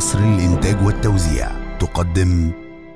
مصر للإنتاج والتوزيع تقدم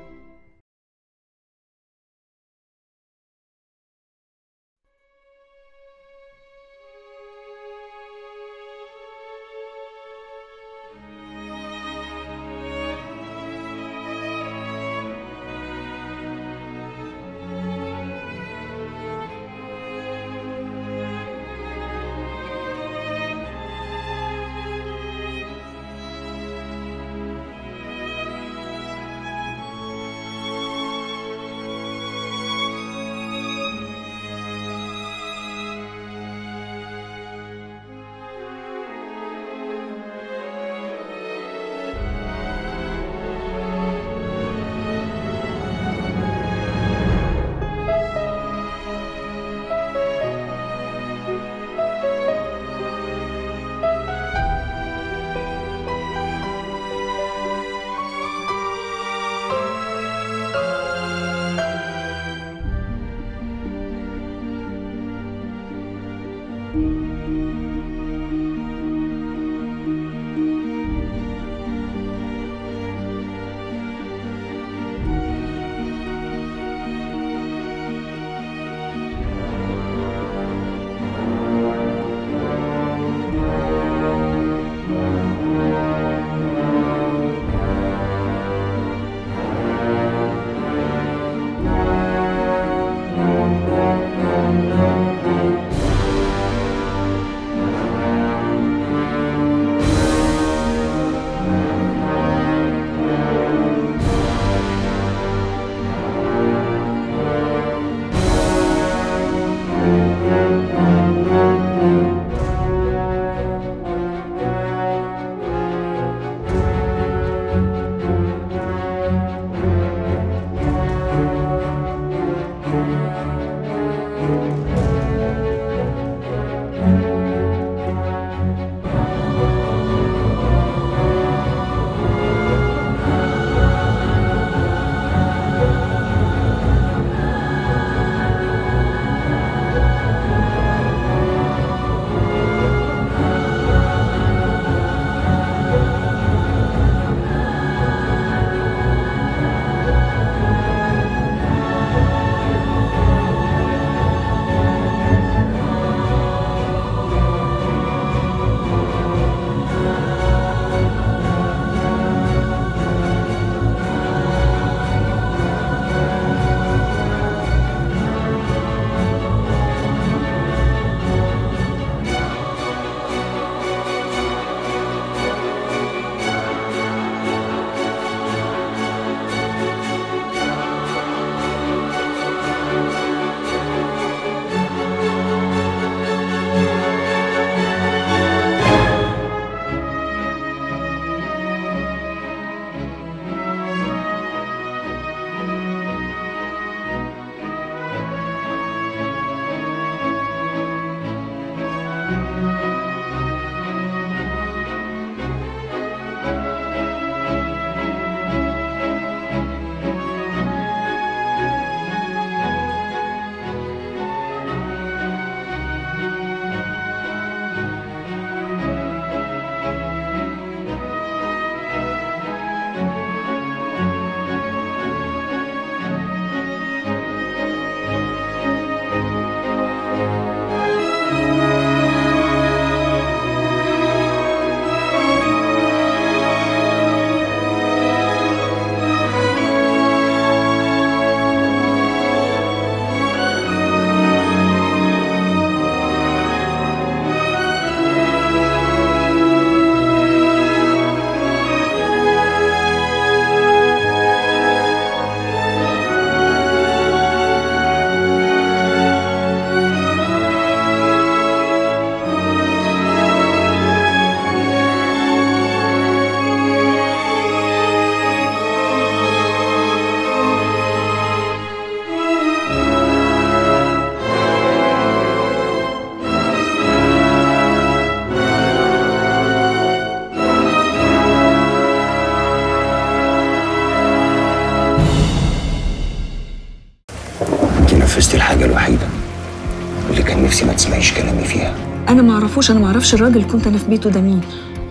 انت نفذتي الحاجة الوحيدة اللي كان نفسي ما تسمعيش كلامي فيها انا ما اعرفوش انا ما اعرفش الراجل اللي كنت انا في بيته ده مين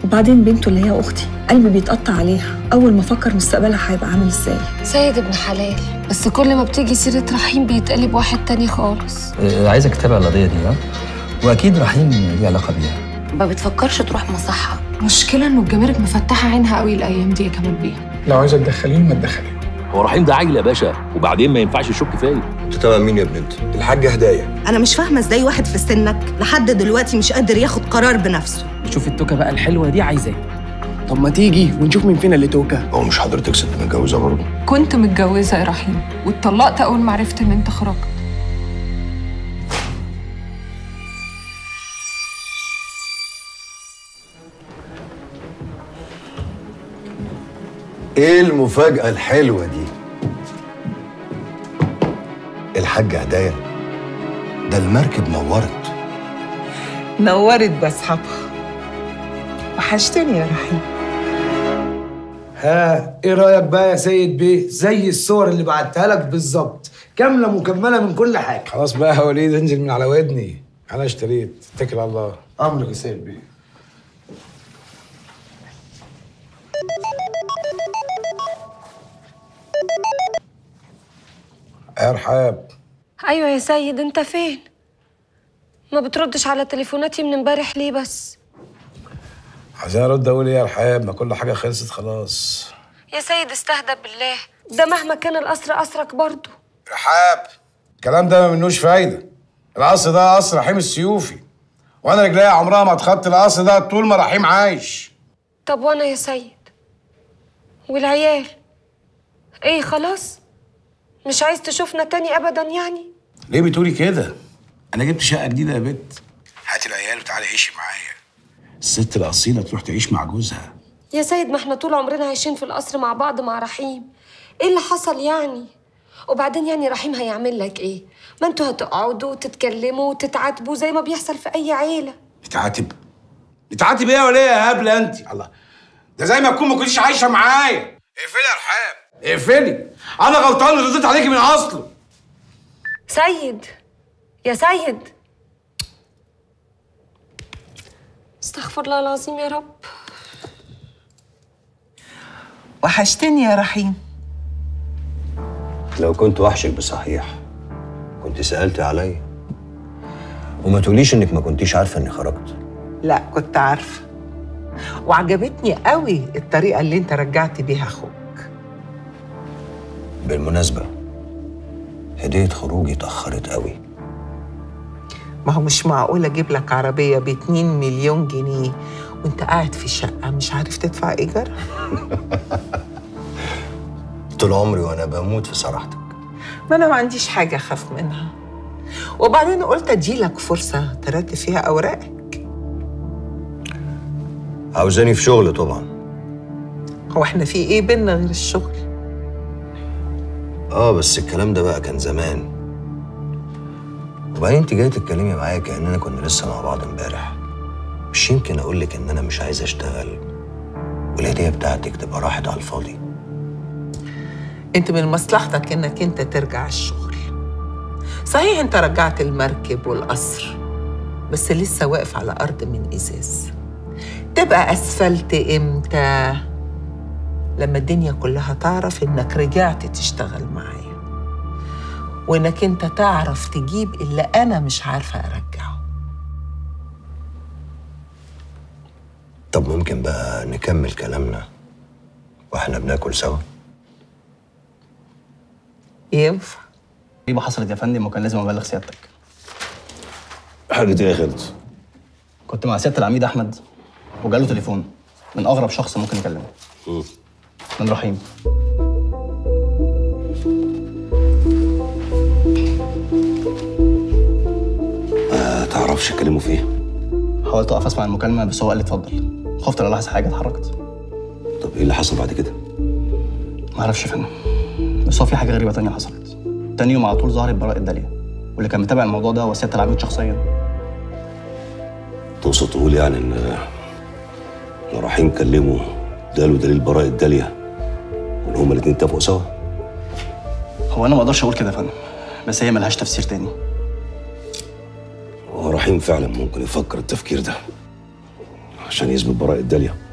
وبعدين بنته اللي هي اختي قلبي بيتقطع عليها اول ما افكر مستقبلها هيبقى عامل ازاي سيد ابن حلال بس كل ما بتيجي سيرة رحيم بيتقلب واحد تاني خالص آه، عايزك تتابع القضيه دي ها واكيد رحيم ليه علاقه بيها ما بتفكرش تروح مصحة مشكلة انه الجمارك مفتحة عينها قوي الايام دي يا كمال بيه لو عايزه تدخليني ما تدخليني هو رحيم ده عيل يا باشا وبعدين ما ينفعش يشك فيا انت تبع مين يا ابن انت؟ الحاجة هدايا أنا مش فاهمة إزاي واحد في سنك لحد دلوقتي مش قادر ياخد قرار بنفسه شوف التوكه بقى الحلوه دي عايزاه طب ما تيجي ونشوف مين فينا اللي توكه هو مش حضرتك ست متجوزة برضه؟ كنت متجوزة يا رحيم واتطلقت اول ما عرفت ان انت خرجت ايه المفاجأة الحلوة دي؟ الحاجة هدايا ده المركب نورت نورت بأصحابها وحشتني يا رحيم ها ايه رايك بقى يا سيد بيه زي الصور اللي بعتها لك بالظبط كامله مكمله من كل حاجه خلاص بقى يا وليد انزل من على ودني انا اشتريت اتكل على الله امرك يا سيد بيه يا رحاب ايوه يا سيد انت فين ما بتردش على تليفوناتي من امبارح ليه بس عايزين ارد اقول ايه يا رحاب ما كل حاجة خلصت خلاص يا سيد استهدى بالله ده مهما كان القصر قصرك برضه رحاب الكلام ده ما منوش فايدة القصر ده قصر رحيم السيوفي وانا رجليا عمرها ما اتخطى القصر ده طول ما رحيم عايش طب وانا يا سيد والعيال ايه خلاص مش عايز تشوفنا تاني ابدا يعني ليه بتقولي كده؟ أنا جبت شقة جديدة يا بت هاتي العيال وتعالي عيشي معايا الست الأصيلة تروح تعيش مع جوزها يا سيد ما احنا طول عمرنا عايشين في القصر مع بعض مع رحيم ايه اللي حصل يعني وبعدين يعني رحيم هيعمل لك ايه ما انتوا هتقعدوا وتتكلموا وتتعاتبوا زي ما بيحصل في اي عيله نتعاتب نتعاتب ايه ولا ايه يا هبلة أنت؟ الله ده زي ما تكون ما كنتيش عايشة معايا اقفلي يا رحاب اقفلي أنا غلطان اللي رديت عليكي من أصله سيد يا سيد استغفر الله العظيم يا رب وحشتني يا رحيم لو كنت وحشك بصحيح كنت سألت عليا وما تقوليش انك ما كنتيش عارفة اني خرجت لا كنت عارفة وعجبتني قوي الطريقة اللي انت رجعت بيها اخوك بالمناسبة هدية خروجي اتأخرت قوي ما هو مش معقول اجيب لك عربية ب 2 مليون جنيه وانت قاعد في شقة مش عارف تدفع ايجار طول عمري وانا بموت في صراحتك ما انا ما عنديش حاجة اخاف منها وبعدين قلت اديلك فرصة ترتب فيها اوراقك عاوزاني في شغل طبعا هو احنا في ايه بينا غير الشغل اه بس الكلام ده بقى كان زمان وبعدين انت جاي تتكلمي معايا كاننا كنا لسه مع بعض امبارح مش يمكن اقول لك ان انا مش عايز اشتغل والهديه بتاعتك تبقى راحت على الفاضي انت من مصلحتك انك انت ترجع الشغل صحيح انت رجعت المركب والقصر بس لسه واقف على ارض من ازاز تبقى اسفلت امتى لما الدنيا كلها تعرف انك رجعت تشتغل معايا وانك انت تعرف تجيب اللي انا مش عارفه ارجعه طب ممكن بقى نكمل كلامنا واحنا بناكل سوا ينفع مصيبه حصلت يا فندم وكان لازم ابلغ سيادتك حاجة ايه يا خالد؟ كنت مع سياده العميد احمد وجاله تليفون من اغرب شخص ممكن يكلمه من رحيم ما تعرفش اكلمه فيه حاولت اقف اسمع المكالمه بس هو قال لي اتفضل خفت لا الاحظ حاجه اتحركت طب ايه اللي حصل بعد كده؟ ما اعرفش يا فندم بس هو في حاجه غريبه تانية حصلت تاني يوم على طول ظهرت براءه داليا واللي كان متابع الموضوع ده هو سياده العميد شخصيا تقصد تقول يعني ان ان رحيم كلمه اداله دليل براءة داليا وان هما الاتنين اتفقوا سوا هو انا ما اقدرش اقول كده يا فندم بس هي ملهاش تفسير تاني هو رحيم فعلا ممكن يفكر التفكير ده عشان يثبت براءة داليا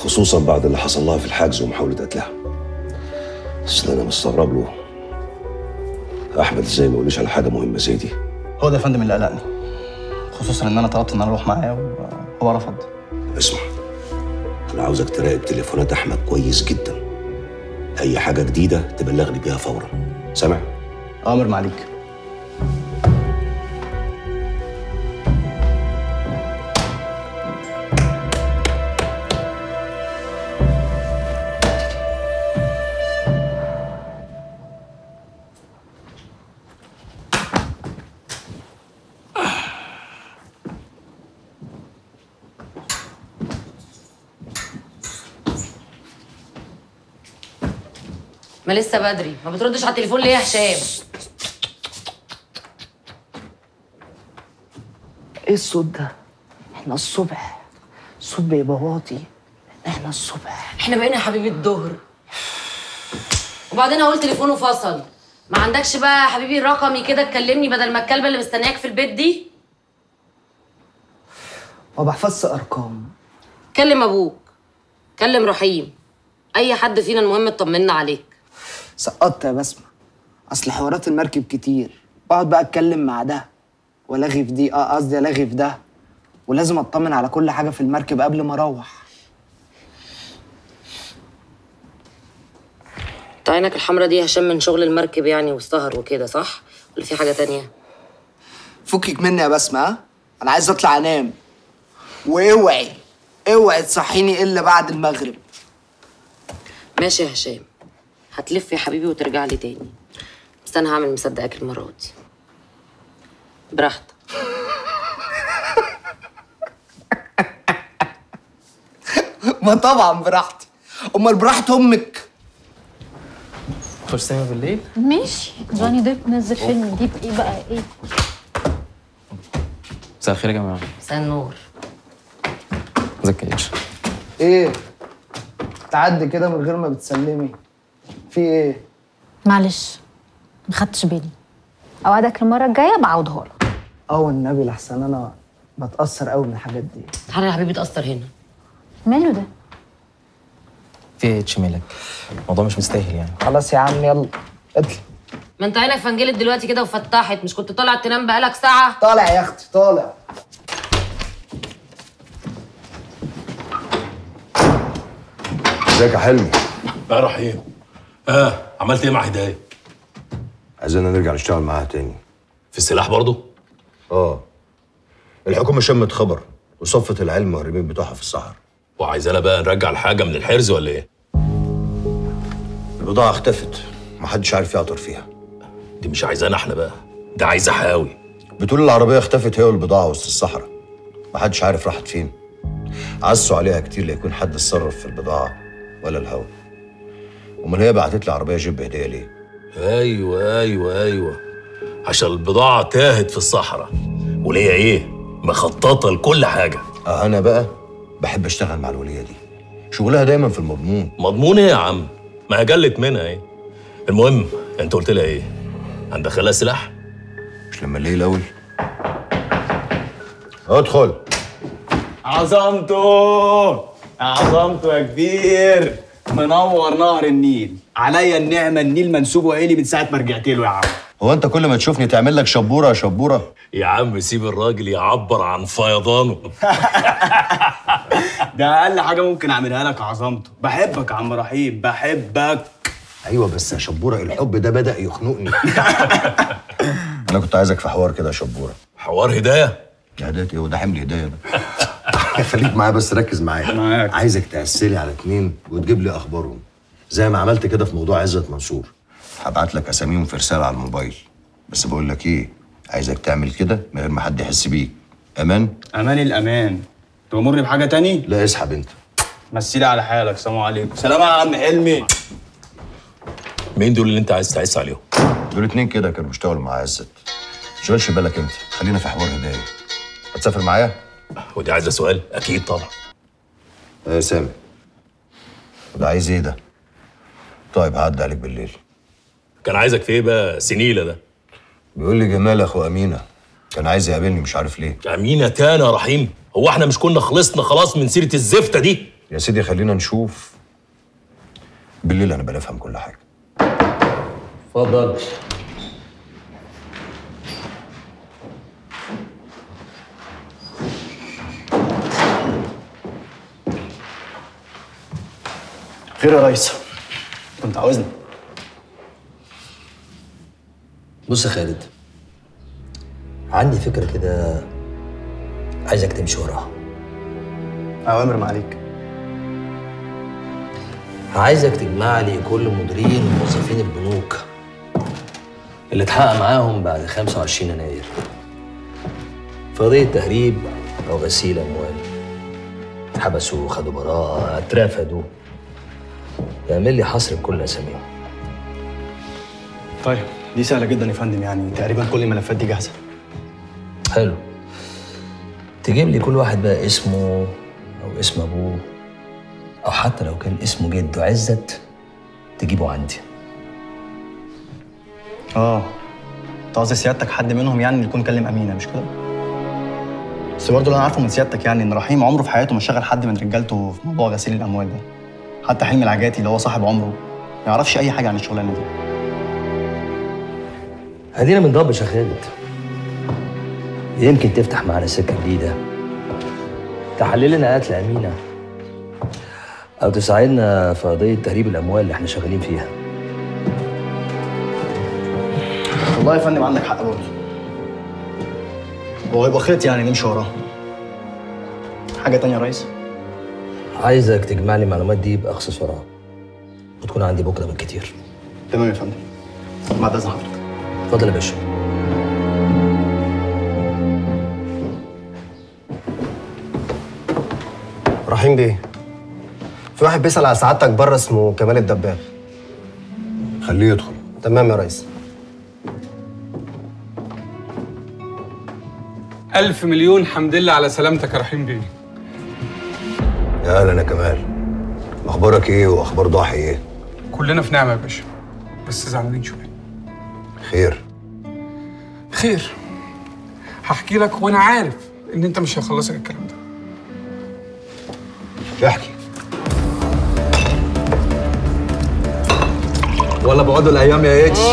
خصوصا بعد اللي حصل لها في الحجز ومحاولة قتلها بس اللي انا مستغرب له احمد ازاي ما قوليش على حاجه مهمه زي دي هو ده يا فندم اللي قلقني خصوصا ان انا طلبت ان انا اروح معاه وهو رفض اسمع انا عاوزك تراقب تليفونات احمد كويس جدا اي حاجه جديده تبلغني بيها فورا سامع امر معليك ما لسه بدري ما بتردش على التليفون ليه يا هشام ايه الصوت ده؟ احنا الصبح الصوت بيبقى واطي احنا الصبح احنا بقينا يا حبيبي الظهر وبعدين اقول تليفونه فصل ما عندكش بقى يا حبيبي رقمي كده تكلمني بدل ما الكلبه اللي مستنياك في البيت دي ما بحفظش ارقام كلم ابوك كلم رحيم اي حد فينا المهم اطمنا عليك سقطت يا بسمة اصل حوارات المركب كتير بقعد بقى اتكلم مع ده والغي في دي اه قصدي الغي في ده ولازم اطمن على كل حاجه في المركب قبل ما اروح انت عينك الحمرا دي يا هشام من شغل المركب يعني والسهر وكده صح ولا في حاجه تانية فكك مني يا بسمة ها انا عايز اطلع انام واوعي اوعي تصحيني الا بعد المغرب ماشي يا هشام هتلف يا حبيبي وترجع لي تاني بس انا هعمل مصدقك المره دي براحتك ما طبعا براحتي امال براحة امك تخش سينما بالليل ماشي جوني ديب نزل فيلم جديد ايه بقى ايه مساء الخير يا جماعه مساء النور ازيك يا يوش ايه تعدي كده من غير ما بتسلمي في ايه معلش ما خدتش بالي اوعدك المره الجايه بعوضها لك اه والنبي لحسن انا بتاثر قوي من الحاجات دي تعالى يا حبيبي تاثر هنا ماله ده في ايه تشميلك الموضوع مش مستاهل يعني خلاص يا عم يلا اطلع ما انت عينك فنجلت دلوقتي كده وفتحت مش كنت طالع تنام بقالك ساعه طالع يا اختي طالع ازيك يا حلمي يا رحيم اه عملت ايه مع هدايه عايزيننا نرجع نشتغل معاها تاني في السلاح برضه اه الحكومه شمت خبر وصفت العيال المهربين بتوعها في الصحراء وعايزانا بقى نرجع الحاجه من الحرز ولا ايه البضاعه اختفت محدش عارف يعطر فيها دي مش عايزانا احنا بقى ده عايزه حاوي بتقول العربيه اختفت هي والبضاعه وسط الصحراء محدش عارف راحت فين عزوا عليها كتير ليكون حد اتصرف في البضاعه ولا الهوا امال هي بعتت لي عربيه جيب هديه ليه ايوه ايوه ايوه عشان البضاعه تاهت في الصحراء وليا ايه مخططه لكل حاجه اه انا بقى بحب اشتغل مع الوليه دي شغلها دايما في المضمون مضمون ايه يا عم ما هي جلت منها ايه المهم انت قلت لها ايه هندخلها سلاح مش لما الليل الاول ادخل عظمته عظمته يا كبير منور نهر النيل عليا النعمة النيل منسوبه عيني من ساعة ما رجعت له يا عم هو انت كل ما تشوفني تعمل لك شبوره يا شبوره يا عم سيب الراجل يعبر عن فيضانه ده أقل حاجة ممكن أعملها لك عظمته بحبك يا عم رحيم بحبك ايوه بس يا شبوره الحب ده بدا يخنقني انا كنت عايزك في حوار كده يا شبوره حوار هدايه هدايه ايه وده حمل هدايه ده خليك معايا بس ركز معايا معاك عايزك تأسلي على اتنين وتجيب لي اخبارهم زي ما عملت كده في موضوع عزت منصور هبعت لك اساميهم في رساله على الموبايل بس بقول لك ايه عايزك تعمل كده من غير ما حد يحس بيك امان أمان الأمان تأمرني بحاجة تاني؟ لا اسحب انت مسيلي على حالك سلام عليكم سلام يا عم حلمي مين دول اللي انت عايز تعيس عليهم دول اتنين كده كانوا بيشتغلوا مع عزت شغلش بالك انت خلينا في حوار هدايا هتسافر معايا ودي عايزه سؤال اكيد طبعا ايه يا سامي وده عايز ايه ده طيب هعدي عليك بالليل كان عايزك في ايه بقى سنيله ده بيقول لي جمال اخو امينه كان عايز يقابلني مش عارف ليه امينه تاني يا رحيم هو احنا مش كنا خلصنا خلاص من سيره الزفته دي يا سيدي خلينا نشوف بالليل انا بنفهم كل حاجه اتفضل خير يا ريس كنت عاوزني بص يا خالد عندي فكرة كده عايزك تمشي وراها اوامر معاليك عايزك تجمع لي كل مديرين وموظفين البنوك اللي اتحقق معاهم بعد 25 يناير في قضية تهريب أو غسيل أموال اتحبسوا خدوا براءة اترفدوا اعمل لي حصر بكل أساميهم طيب دي سهله جدا يا فندم يعني تقريبا كل الملفات دي جاهزه حلو تجيب لي كل واحد بقى اسمه أو اسم أبوه أو حتى لو كان اسمه جده عزت تجيبه عندي اه انت قصدي سيادتك حد منهم يعني اللي يكون كلم امينه مش كده بس برضه اللي انا عارفه من سيادتك يعني ان رحيم عمره في حياته ما شغل حد من رجالته في موضوع غسيل الاموال ده حتى حلمي العجاتي اللي هو صاحب عمره ما يعرفش اي حاجه عن الشغلانه دي ادينا بنضبش يا خالد يمكن تفتح معانا سكه جديده تحلل لنا قتل امينه او تساعدنا في قضيه تهريب الاموال اللي احنا شغالين فيها والله يا فندم عندك حق برضه هو يبقى خيط يعني نمشي وراه حاجه تانية يا ريس عايزك تجمع لي المعلومات دي باقصى سرعه وتكون عندي بكره بالكتير تمام يا فندم بعد اذن حضرتك اتفضل يا باشا رحيم بيه في واحد بيسأل على سعادتك بره اسمه كمال الدباغ خليه يدخل تمام يا ريس ألف مليون حمد لله على سلامتك يا رحيم بيه يا اهلا يا كمال اخبارك ايه واخبار ضاحي ايه كلنا في نعمة يا باشا بس زعلانين شوية خير خير هحكي لك وأنا عارف إن أنت مش هيخلصك الكلام ده احكي ولا بعدوا الايام يا اتش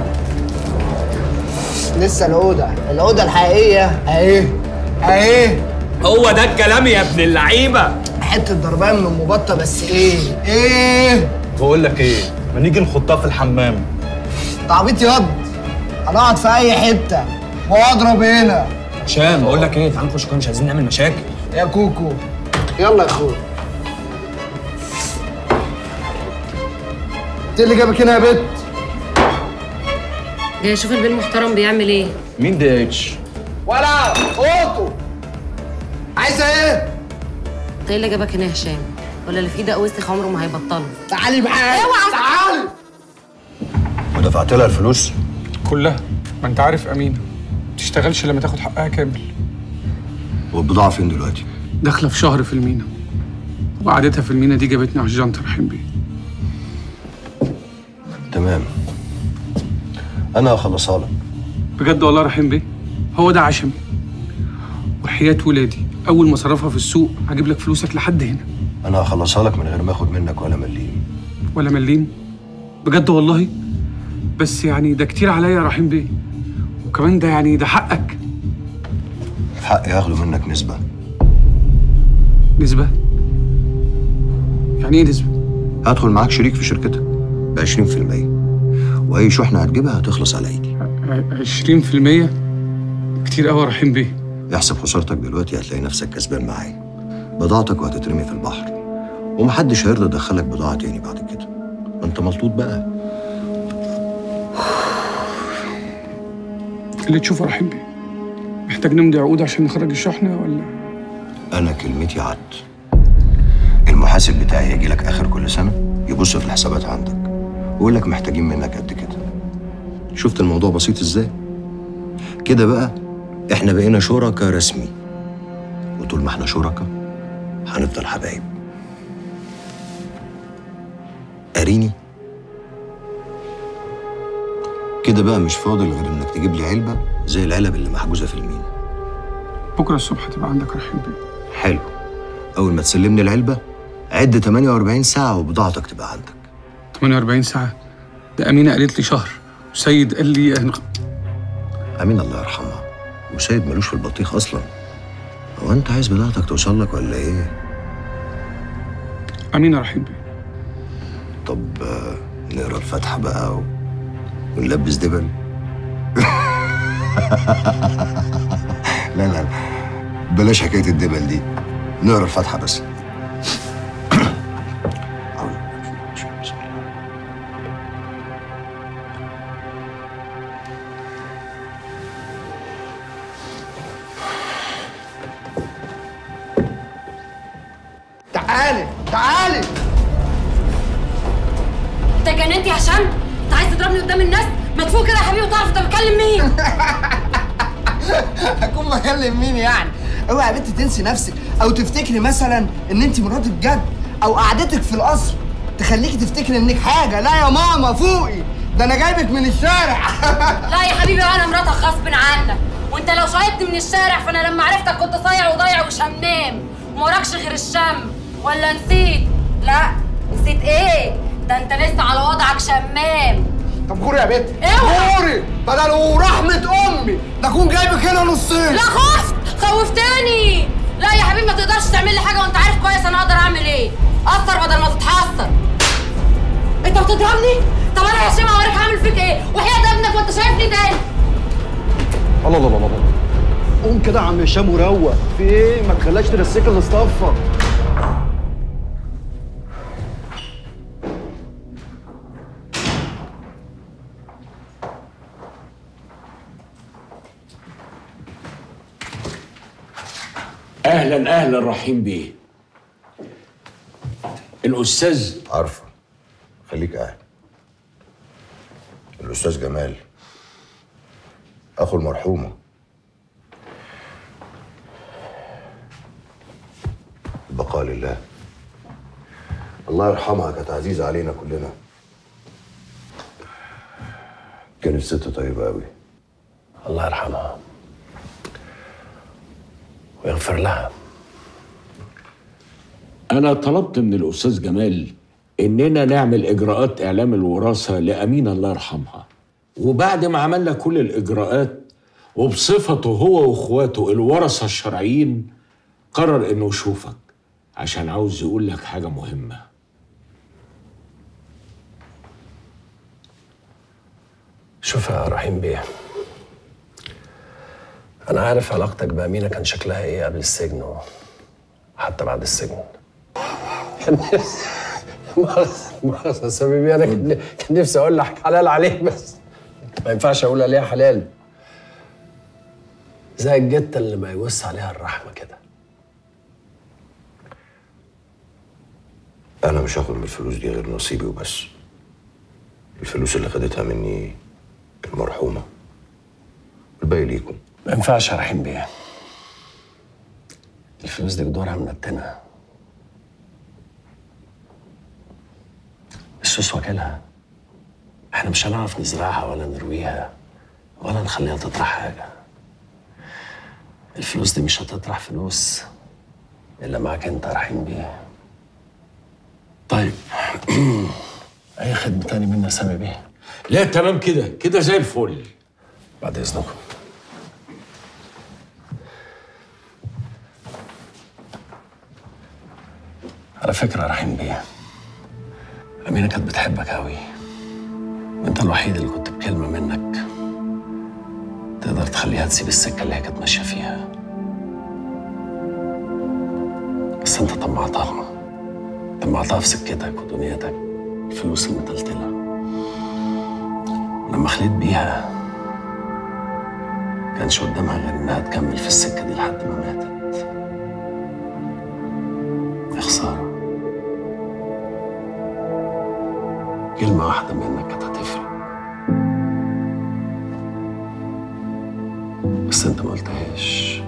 لسه الأوضة الأوضة الحقيقية أهي أهي هو ده الكلام يا ابن اللعيبه حتة ضرباية من أم بطة بس إيه إيه بقول لك ايه ما نيجي نحطها في الحمام تعبيط ياض هنقعد في أي حتة وأضرب هنا هشام بقول لك ايه تعال نخش كده مش عايزين نعمل مشاكل يا كوكو يلا يا أخويا انت اللي جابك هنا يا بت جاي اشوف البيه المحترم بيعمل ايه مين ده يا اتش ولا اوتو عايزة إيه؟ انت ايه اللي جابك هنا يا هشام ولا اللي في ايدك وسخ عمره ما هيبطله تعالي معايا اوعى تعالي ودفعت لها الفلوس كلها ما أنت عارف أمينة ما تشتغلش لما تاخد حقها كامل والبضاعه فين دلوقتي داخلة في شهر في المينا وقعدتها في المينا دي جابتني على الجنط رحيم بيه تمام انا هخلصها لك بجد والله رحيم بيه هو ده عشمي وحياة ولادي أول ما صرفها في السوق هجيب لك فلوسك لحد هنا انا هخلصها لك من غير ما اخد منك ولا مليم ولا مليم بجد والله بس يعني ده كتير عليا يا رحيم بيه وكمان ده يعني ده حقك في حقي هاخده منك نسبه نسبة يعني ايه نسبة؟ هدخل معاك شريك في شركتك ب 20% واي شحنه هتجيبها هتخلص على ايدي عشرين في المية كتير قوي يا رحيم بيه احسب خسارتك دلوقتي هتلاقي نفسك كسبان معايا بضاعتك وهتترمي في البحر ومحدش هيرضى يدخلك بضاعه تاني بعد كده ما انت ملطوط بقى اللي تشوفه يا رحيم بيه محتاج نمضي عقود عشان نخرج الشحنة ولا انا كلمتي عد المحاسب بتاعي يجي لك اخر كل سنه يبص في الحسابات عندك ويقول لك محتاجين منك قد كده شفت الموضوع بسيط ازاي كده بقى احنا بقينا شركاء رسمي وطول ما احنا شركاء هنفضل حبايب قاريني كده بقى مش فاضل غير انك تجيب لي علبه زي العلب اللي محجوزه في المينا بكرة الصبح تبقى عندك رحيم بيه حلو اول ما تسلمني العلبه عد 48 ساعة وبضاعتك تبقى عندك 48 ساعة ده أمينة قالت لي شهر وسيد قال لي أنا أمين الله يرحمها وسيد ملوش في البطيخ أصلا هو أنت عايز بضاعتك توصل لك ولا إيه؟ أمينة رحيم بيه طب آه، نقرا الفاتحة بقى و... ونلبس دبل لا لا بلاش حكاية الدبل دي نقرا الفاتحة بس تعالي تعالي انت جننت يا هشام انت عايز تضربني قدام الناس ما تفوق كده يا حبيبي وتعرف انت بتكلم مين اكون بكلم مين يعني اوعى يا بنت تنسي نفسك او تفتكري مثلا ان انت مراتي بجد او قعدتك في القصر تخليكي تفتكري انك حاجه لا يا ماما فوقي ده انا جايبك من الشارع لا يا حبيبي انا مراتك غصب عنك وانت لو شاهدت من الشارع فانا لما عرفتك كنت صايع وضايع وشمام وموراكش غير الشم ولا نسيت لا نسيت ايه ده انت لسه على وضعك شمام طب غوري يا بنت اوعى. غوري بدل ورحمه امي ده اكون جايبك هنا نصين لا خفت خوفتني لا يا حبيبي ما تقدرش تعمل لي حاجه وانت عارف كويس انا اقدر اعمل ايه قصر بدل ما تتحسر انت بتضربني طب انا يا هشام هوريك هعمل فيك ايه وحياة ابنك وانت شايفني تاني الله الله الله الله قوم كده يا عم هشام وروق في ايه ما تخليهاش ترسيك الاصطفه اهلا اهلا رحيم بيه الاستاذ عارفه خليك قاعد الأستاذ جمال أخو المرحومة البقاء لله الله يرحمها كانت عزيزة علينا كلنا كانت ست طيبة أوي الله يرحمها ويغفر لها انا طلبت من الاستاذ جمال اننا نعمل اجراءات اعلام الوراثه لامينه الله يرحمها وبعد ما عملنا كل الاجراءات وبصفته هو واخواته الورثه الشرعيين قرر انه يشوفك عشان عاوز يقول لك حاجه مهمه شوف يا رحيم بيه أنا عارف علاقتك بأمينة كان شكلها إيه قبل السجن وحتى بعد السجن كان نفسي مؤاخذة يا سبيبي أنا كان كان نفسي أقول لك حلال عليك بس ما ينفعش أقول عليها حلال زي الجتة اللي ما يوس عليها الرحمة كده أنا مش هاخد من الفلوس دي غير نصيبي وبس الفلوس اللي خدتها مني المرحومة الباقي ليكم ما ينفعش يا رحيم بيه الفلوس دي جدورها منتنة السوس واكلها احنا مش هنعرف نزرعها ولا نرويها ولا نخليها تطرح حاجة الفلوس دي مش هتطرح فلوس إلا معاك أنت يا رحيم بيه طيب أي خدمة تاني منا سامي بيه لا تمام كده كده زي الفل بعد إذنكم على فكرة يا رحيم بيه أمينة كانت بتحبك أوي وأنت الوحيد اللي كنت بكلمة منك تقدر تخليها تسيب السكة اللي هي كانت ماشية فيها بس أنت طمعتها طمعتها في سكتك ودنيتك الفلوس المتلتلة ولما خليت بيها كانش قدامها غير إنها تكمل في السكة دي لحد ما ماتت يا خسارة كلمة واحدة منك كانت هتفرق بس انت ما قلتهاش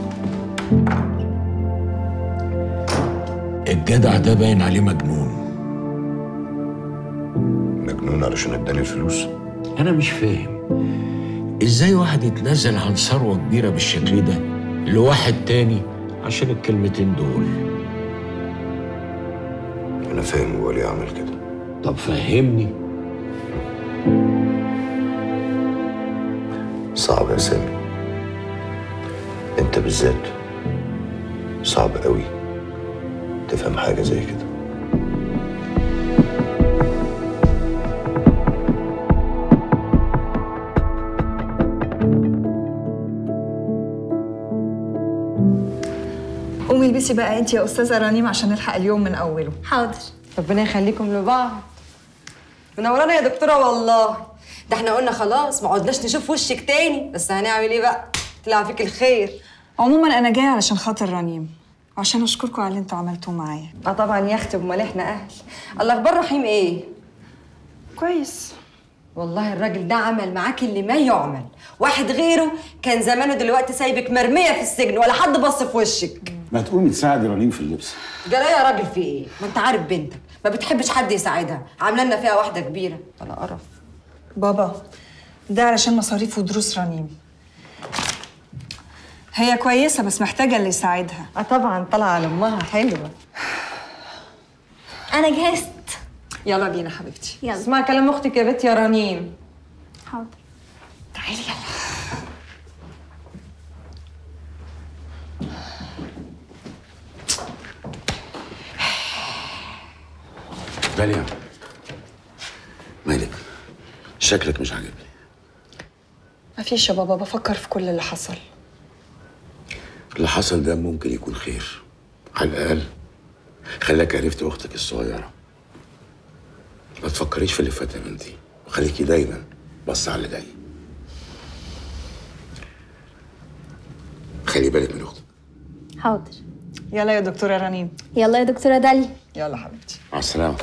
الجدع ده باين عليه مجنون التليفون علشان اداني الفلوس انا مش فاهم ازاي واحد يتنازل عن ثروه كبيره بالشكل ده لواحد تاني عشان الكلمتين دول انا فاهم هو ليه عمل كده طب فهمني صعب يا سامي انت بالذات صعب قوي تفهم حاجه زي كده قومي البسي بقى انت يا استاذه رنيم عشان نلحق اليوم من اوله حاضر ربنا يخليكم لبعض منورانا يا دكتوره والله ده احنا قلنا خلاص ما عدناش نشوف وشك تاني بس هنعمل ايه بقى طلع فيك الخير عموما انا جايه علشان خاطر رنيم وعشان اشكركم على اللي انتوا عملتوه معايا اه طبعا يا اختي امال احنا اهل الله اخبار رحيم ايه كويس والله الراجل ده عمل معاك اللي ما يعمل واحد غيره كان زمانه دلوقتي سايبك مرميه في السجن ولا حد بص في وشك ما تقومي تساعدي رنيم في اللبس جرى يا راجل في ايه ما انت عارف بنتك ما بتحبش حد يساعدها عامله لنا فيها واحده كبيره ولا قرف بابا ده علشان مصاريف ودروس رنيم هي كويسه بس محتاجه اللي يساعدها اه طبعا طالعه على امها حلوه انا جهزت يلا بينا حبيبتي يلا اسمع كلام اختك يا بنت يا رنيم حاضر تعالي يلا داليا مالك شكلك مش عاجبني مفيش يا بابا بفكر في كل اللي حصل اللي حصل ده ممكن يكون خير على الأقل خلاك عرفت أختك الصغيرة ما تفكريش في اللي فات يا بنتي وخليكي دايما بص على اللي جاي خلي بالك من أختك حاضر يلا يا دكتوره رنيم يلا يا دكتوره دالي يلا حبيبتي مع السلامة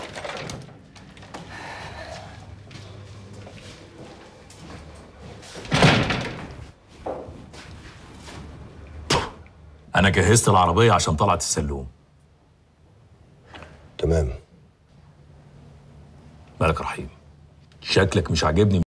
انا جهزت العربيه عشان طلعت السلوم تمام مالك رحيم شكلك مش عاجبني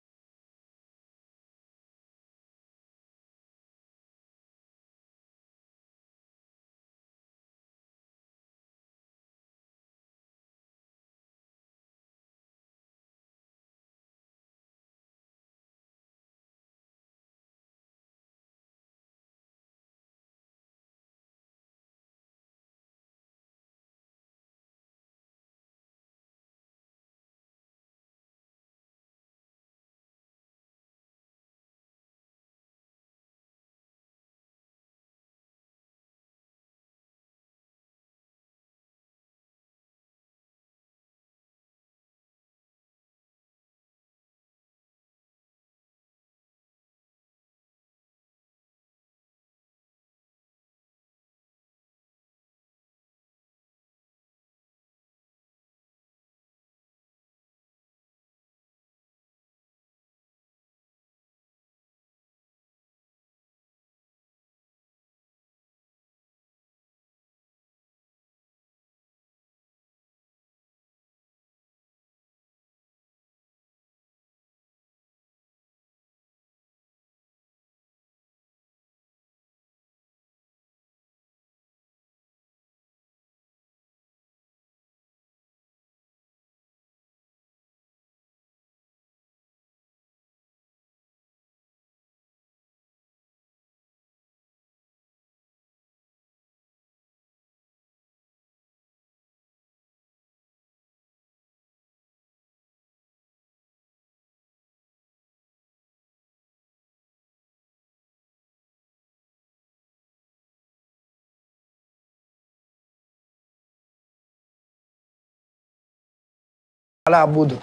على عبوده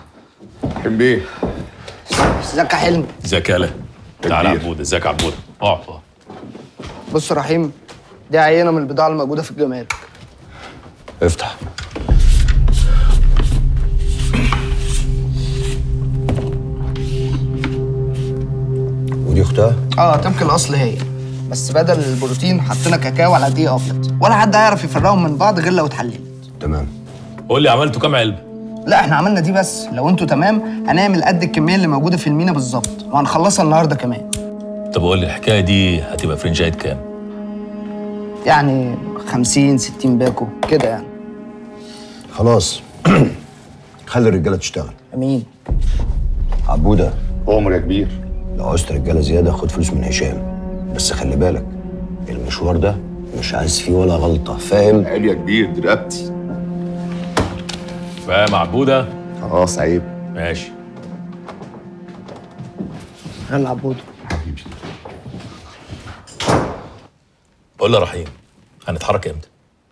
حلم بيه ازيك يا حلمي ازيك يالا تعالى يا عبود ازيك يا عبود اقعد اقعد. بص يا رحيم دي عينه من البضاعه الموجوده في الجمارك افتح ودي اختها اه طبق الاصل هي بس بدل البروتين حطينا كاكاو على دقيق ابيض ولا حد هيعرف يفرقهم من بعض غير لو اتحللت تمام قول لي عملتوا كام علبه لا احنا عملنا دي بس لو انتوا تمام هنعمل قد الكميه اللي موجوده في المينا بالظبط وهنخلصها النهارده كمان طب قول لي الحكايه دي هتبقى فرنجايت كام؟ يعني 50 60 باكو كده يعني خلاص خلي الرجاله تشتغل امين عبوده عمر يا كبير لو عوزت رجاله زياده خد فلوس من هشام بس خلي بالك المشوار ده مش عايز فيه ولا غلطه فاهم عيل يا كبير دي رقبتي فاهم عبوده؟ خلاص عيب ماشي يلا عبود قول لي يا رحيم هنتحرك امتى؟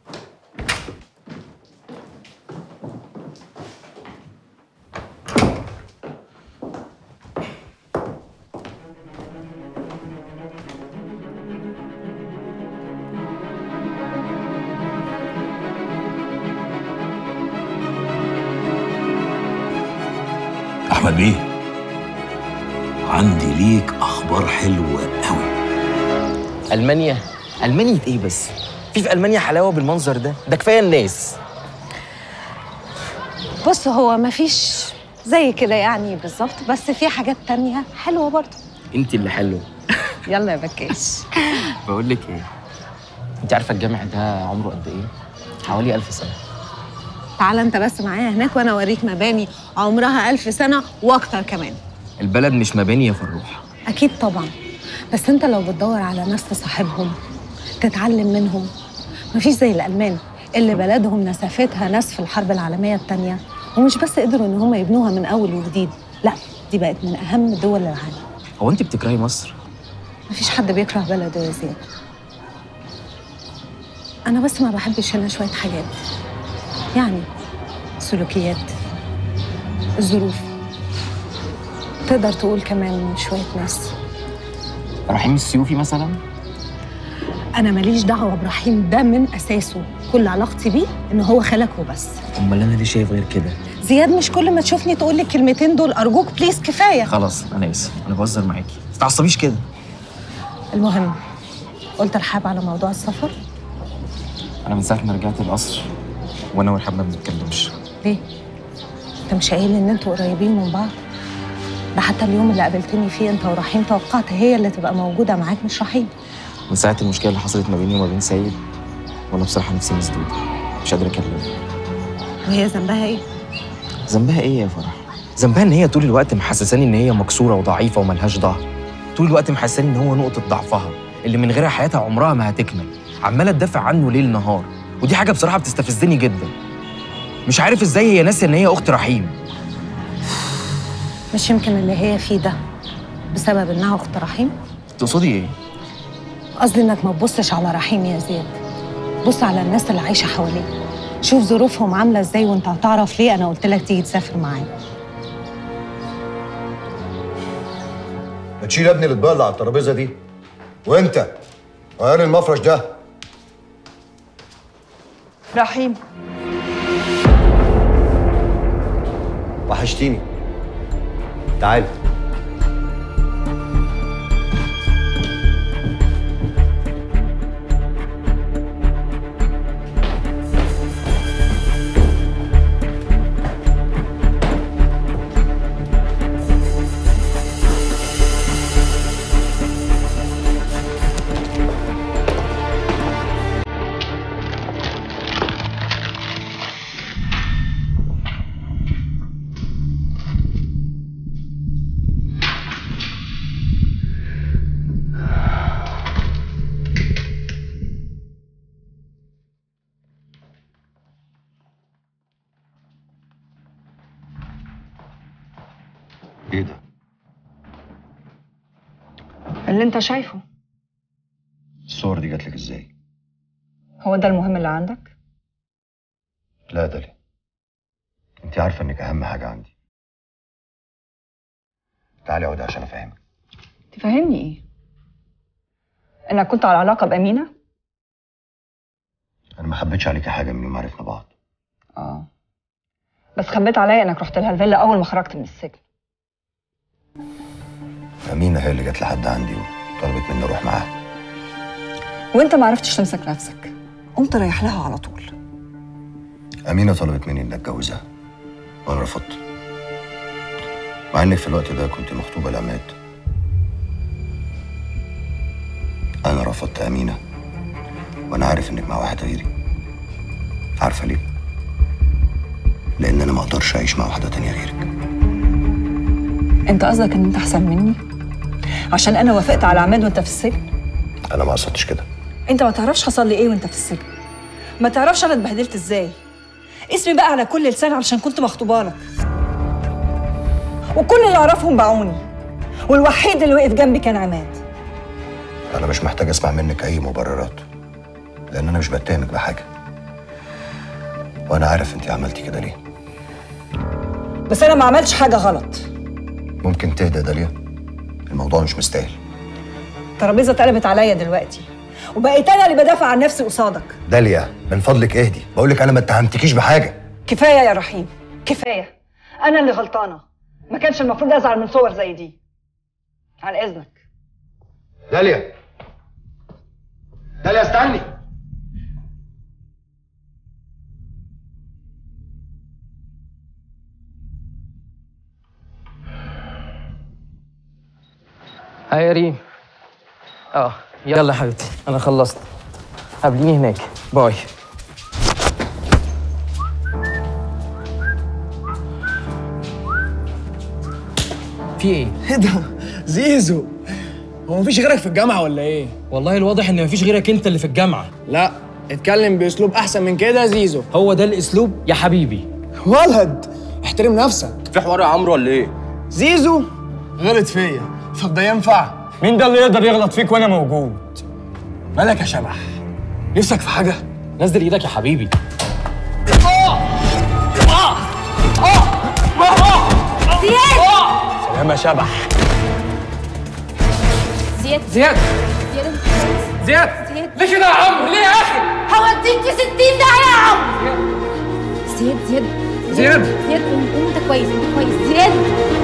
احمد بيه عندي ليك اخبار حلوه قوي المانيا المانيا ايه بس في في المانيا حلاوه بالمنظر ده ده كفايه الناس بص هو مفيش زي كده يعني بالظبط بس في حاجات تانية حلوة برضه انت اللي حلو يلا يا بكاش بقول لك ايه انت عارفه الجامع ده عمره قد ايه حوالي ألف سنه تعال انت بس معايا هناك وانا اوريك مباني عمرها ألف سنة واكتر كمان البلد مش مباني يا فروح اكيد طبعا بس انت لو بتدور على ناس تصاحبهم تتعلم منهم مفيش زي الالمان اللي بلدهم نسفتها ناس في الحرب العالميه الثانيه ومش بس قدروا ان هم يبنوها من اول وجديد لا دي بقت من اهم دول العالم هو انت بتكرهي مصر مفيش حد بيكره بلده يا زياد انا بس ما بحبش هنا شويه حاجات يعني سلوكيات الظروف تقدر تقول كمان شويه ناس رحيم السيوفي مثلا انا ماليش دعوه ابراهيم ده من اساسه كل علاقتي بيه ان هو خالك وبس امال انا ليه شايف غير كده زياد مش كل ما تشوفني تقول لي الكلمتين دول ارجوك بليز كفايه خلاص انا اسف انا بهزر معاكي ما تتعصبيش كده المهم قلت لحاب على موضوع السفر انا من ساعه ما رجعت القصر وانا ورحاب ما بنتكلمش ليه انت مش قايل ان انتوا قريبين من بعض ده حتى اليوم اللي قابلتني فيه انت ورحيم توقعت هي اللي تبقى موجوده معاك مش رحيم من ساعه المشكله اللي حصلت ما بيني وما بين سيد وانا بصراحه نفسي مسدود مش قادر اكلمه وهي ذنبها ايه ذنبها ايه يا فرح ذنبها ان هي طول الوقت محسساني ان هي مكسوره وضعيفه وملهاش ظهر طول الوقت محسساني ان هو نقطه ضعفها اللي من غيرها حياتها عمرها ما هتكمل عماله تدافع عنه ليل نهار ودي حاجه بصراحه بتستفزني جدا مش عارف ازاي هي ناسيه ان هي اخت رحيم مش يمكن اللي هي فيه ده بسبب انها اخت رحيم تقصدي ايه قصدي انك ما تبصش على رحيم يا زياد بص على الناس اللي عايشه حواليه شوف ظروفهم عامله ازاي وانت هتعرف ليه انا قلت لك تيجي تسافر معايا ما تشيل يا ابني الاطباق اللي على الترابيزه دي وانت غير المفرش ده رحيم وحشتيني تعالي ايه ده؟ اللي انت شايفه الصور دي جات لك ازاي؟ هو ده المهم اللي عندك لا ده ليه؟ انت عارفه انك اهم حاجه عندي تعالي اقعدي عشان افهمك تفهمني ايه انك كنت على علاقه بامينه انا ما خبيتش عليكي حاجه من يوم ما عرفنا بعض اه بس خبيت عليا انك رحت لها الفيلا اول ما خرجت من السجن امينه هي اللي جت لحد عندي وطلبت مني اروح معاها وانت ما عرفتش تمسك نفسك قمت رايح لها على طول امينه طلبت مني اني اتجوزها وانا رفضت مع انك في الوقت ده كنت مخطوبه لعماد انا رفضت امينه وانا عارف انك مع واحد غيري عارفه ليه لان انا ما اقدرش اعيش مع واحده تانية غيرك انت قصدك ان انت احسن مني عشان انا وافقت على عماد وانت في السجن انا ما قصدتش كده انت ما تعرفش حصل لي ايه وانت في السجن ما تعرفش انا اتبهدلت ازاي اسمي بقى على كل لسان علشان كنت مخطوبه لك وكل اللي اعرفهم باعوني والوحيد اللي وقف جنبي كان عماد انا مش محتاج اسمع منك اي مبررات لان انا مش بتهمك بحاجه وانا عارف انت عملتي كده ليه بس انا ما عملتش حاجه غلط ممكن تهدى يا داليا الموضوع مش مستاهل الترابيزه اتقلبت عليا دلوقتي وبقيت انا اللي بدافع عن نفسي قصادك داليا من فضلك اهدي بقول لك انا ما اتهمتكيش بحاجه كفايه يا رحيم كفايه انا اللي غلطانه ما كانش المفروض ازعل من صور زي دي عن اذنك داليا داليا استني هاي يا ريم اه يلا يا حبيبتي انا خلصت قابليني هناك باي في ايه؟ ايه ده؟ زيزو هو مفيش غيرك في الجامعة ولا ايه؟ والله الواضح ان مفيش غيرك انت اللي في الجامعة لا اتكلم باسلوب احسن من كده يا زيزو هو ده الاسلوب يا حبيبي ولد احترم نفسك في حوار يا عمرو ولا ايه؟ زيزو غلط فيا طب ده ينفع؟ مين ده اللي يقدر يغلط فيك وانا موجود؟ مالك يا شبح؟ نفسك في حاجة؟ نزل ايدك يا حبيبي سلام يا شبح زياد زياد زياد زياد زياد ليه كده يا عمرو ليه يا اخي هوديك في 60 داهية يا عم زياد زياد زياد زياد قوم قوم انت كويس انت كويس زياد